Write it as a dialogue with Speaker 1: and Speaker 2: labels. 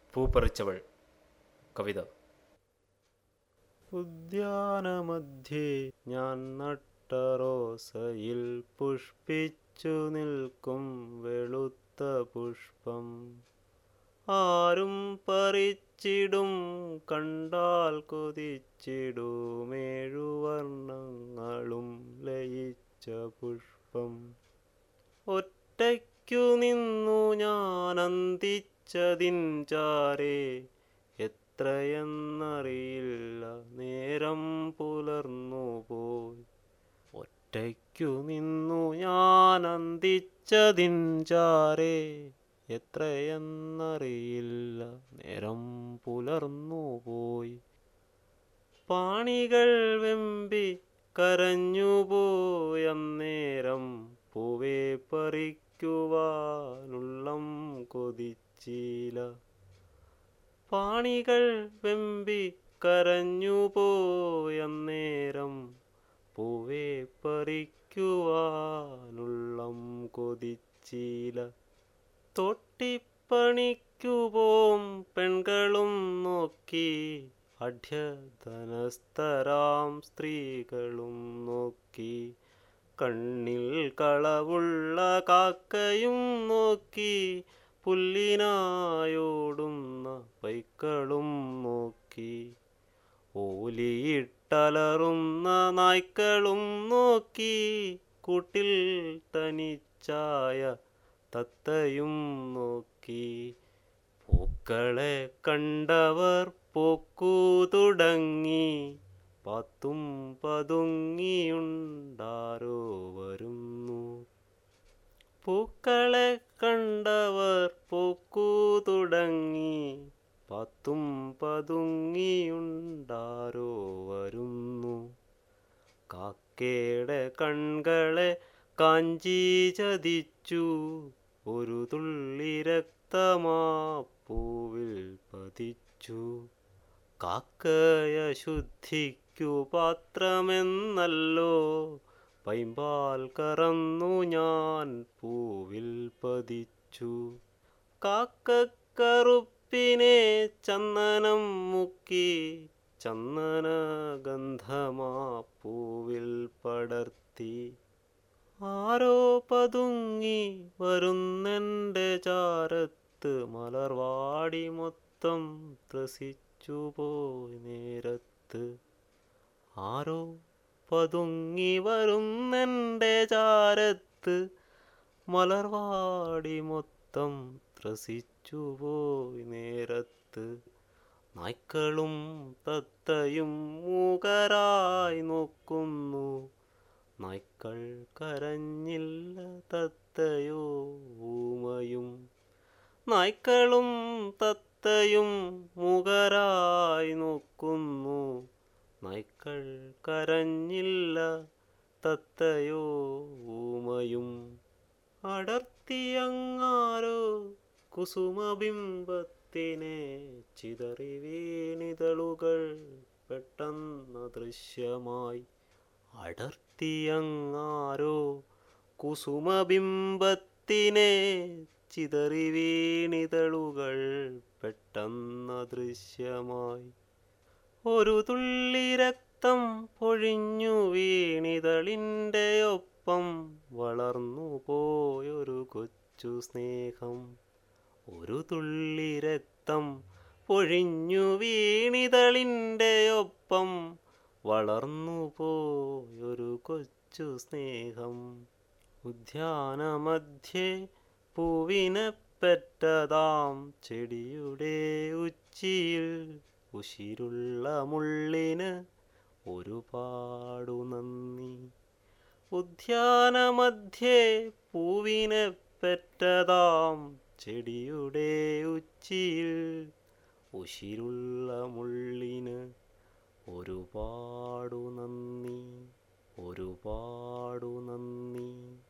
Speaker 1: പൂപ്പറിച്ചവൾ കവിത
Speaker 2: ഉദ്യാനമധ്യേ ഞാൻ നട്ട റോസയിൽ പുഷ്പിച്ചു നിൽക്കും വെളുത്ത പുഷ്പം ആരും പറിച്ചിടും കണ്ടാൽ കൊതിച്ചിടുമേഴുവർണ്ണങ്ങളും ലയിച്ച പുഷ്പം ഒറ്റയ്ക്കു നിന്നു ഞാൻ അന്തിച്ചതിൻ ചാരേ എത്രയെന്നറിയില്ല നേരം പുലർന്നു പോയി ഒറ്റയ്ക്കു നിന്നു ഞാൻ അന്തിച്ചതിൻ ചാരേ എത്രയെന്നറിയില്ല നേരം പുലർന്നു പോയി പാണികൾ വെമ്പി കരഞ്ഞുപോയന്നേരം പൂവേ പറിക്കുവാനുള്ളം കൊതിച്ചില പാണികൾ വെമ്പി കരഞ്ഞുപോയന്നേരം പൂവേ പറിക്കുവാനുള്ളം കൊതിച്ചില തൊട്ടിപ്പണിക്കു പോം പെൺകളും നോക്കി അഢ്യധനസ്ഥരാം സ്ത്രീകളും നോക്കി കണ്ണിൽ കളവുള്ള കാക്കയും നോക്കി പുല്ലിനായോടുന്ന പൈക്കളും നോക്കി ഓലിയിട്ടലറുന്ന നായ്ക്കളും നോക്കി കൂട്ടിൽ തനിച്ചായ തത്തയും നോക്കി പൂക്കളെ കണ്ടവർ പോക്കു തുടങ്ങി പാത്തും പതുങ്ങിയുണ്ടാരോ വരുന്നു പൂക്കളെ കണ്ടവർ പോക്കു തുടങ്ങി പാത്തും പതുങ്ങിയുണ്ടാരോ വരുന്നു കാക്കയുടെ കൺകളെ കാഞ്ചി ചതിച്ചു ഒരു തുള്ളി രക്തമാ പൂവിൽ പതിച്ചു കാക്കയ ശുദ്ധിക്കു പാത്രമെന്നല്ലോ പൈമ്പാൽ കറന്നു ഞാൻ പൂവിൽ പതിച്ചു കാക്കക്കറുപ്പിനെ ചന്ദനം മുക്കി ചന്ദന ഗന്ധമാ പൂവിൽ പടർത്തി ആരോ പതുങ്ങി വരുന്നെൻ്റെ ചാരത്ത് മലർവാടി മൊത്തം ത്രസിച്ചു പോയി നേരത്ത് ആരോ പതുങ്ങി വരുന്നെൻ്റെ ചാരത്ത് മലർവാടി മൊത്തം ത്രസിച്ചു പോയി നേരത്ത് നായ്ക്കളും തത്തയും മൂകരായി നോക്കുന്നു നായ്ക്കൾ കരഞ്ഞില്ല തത്തയോ ഊമയും നായ്ക്കളും തത്തയും മുഖരായി നോക്കുന്നു നായ്ക്കൾ കരഞ്ഞില്ല തത്തയോ ഊമയും അടർത്തിയങ്ങാരോ കുസുമബിംബത്തിനെ ചിതറി വീണിതളുകൾ പെട്ടെന്ന് ദൃശ്യമായി അടർത്തിയങ്ങാരോ കുസുമബിംബത്തിനെ ചിതറി വീണിതളുകൾ പെട്ടെന്ന് ദൃശ്യമായി ഒരു തുള്ളി രക്തം പൊഴിഞ്ഞു വീണിതളിൻ്റെ ഒപ്പം വളർന്നു പോയൊരു കൊച്ചു സ്നേഹം ഒരു തുള്ളി രക്തം പൊഴിഞ്ഞു വീണിതളിൻ്റെ ഒപ്പം വളർന്നു പോയൊരു കൊച്ചു സ്നേഹം ഉദ്യാനമധ്യേ പൂവിനെ പെറ്റതാം ചെടിയുടെ ഉച്ചിയിൽ ഉശിരുള്ള മുള്ളിന് ഒരുപാടു നന്ദി ഉദ്യാനമധ്യേ പൂവിനെ പെറ്റതാം ചെടിയുടെ ഉച്ചിയിൽ ഉശിരുള്ള മുള്ളിന് ഒരുപാടു നന്ദി ഒരുപാടു നന്ദി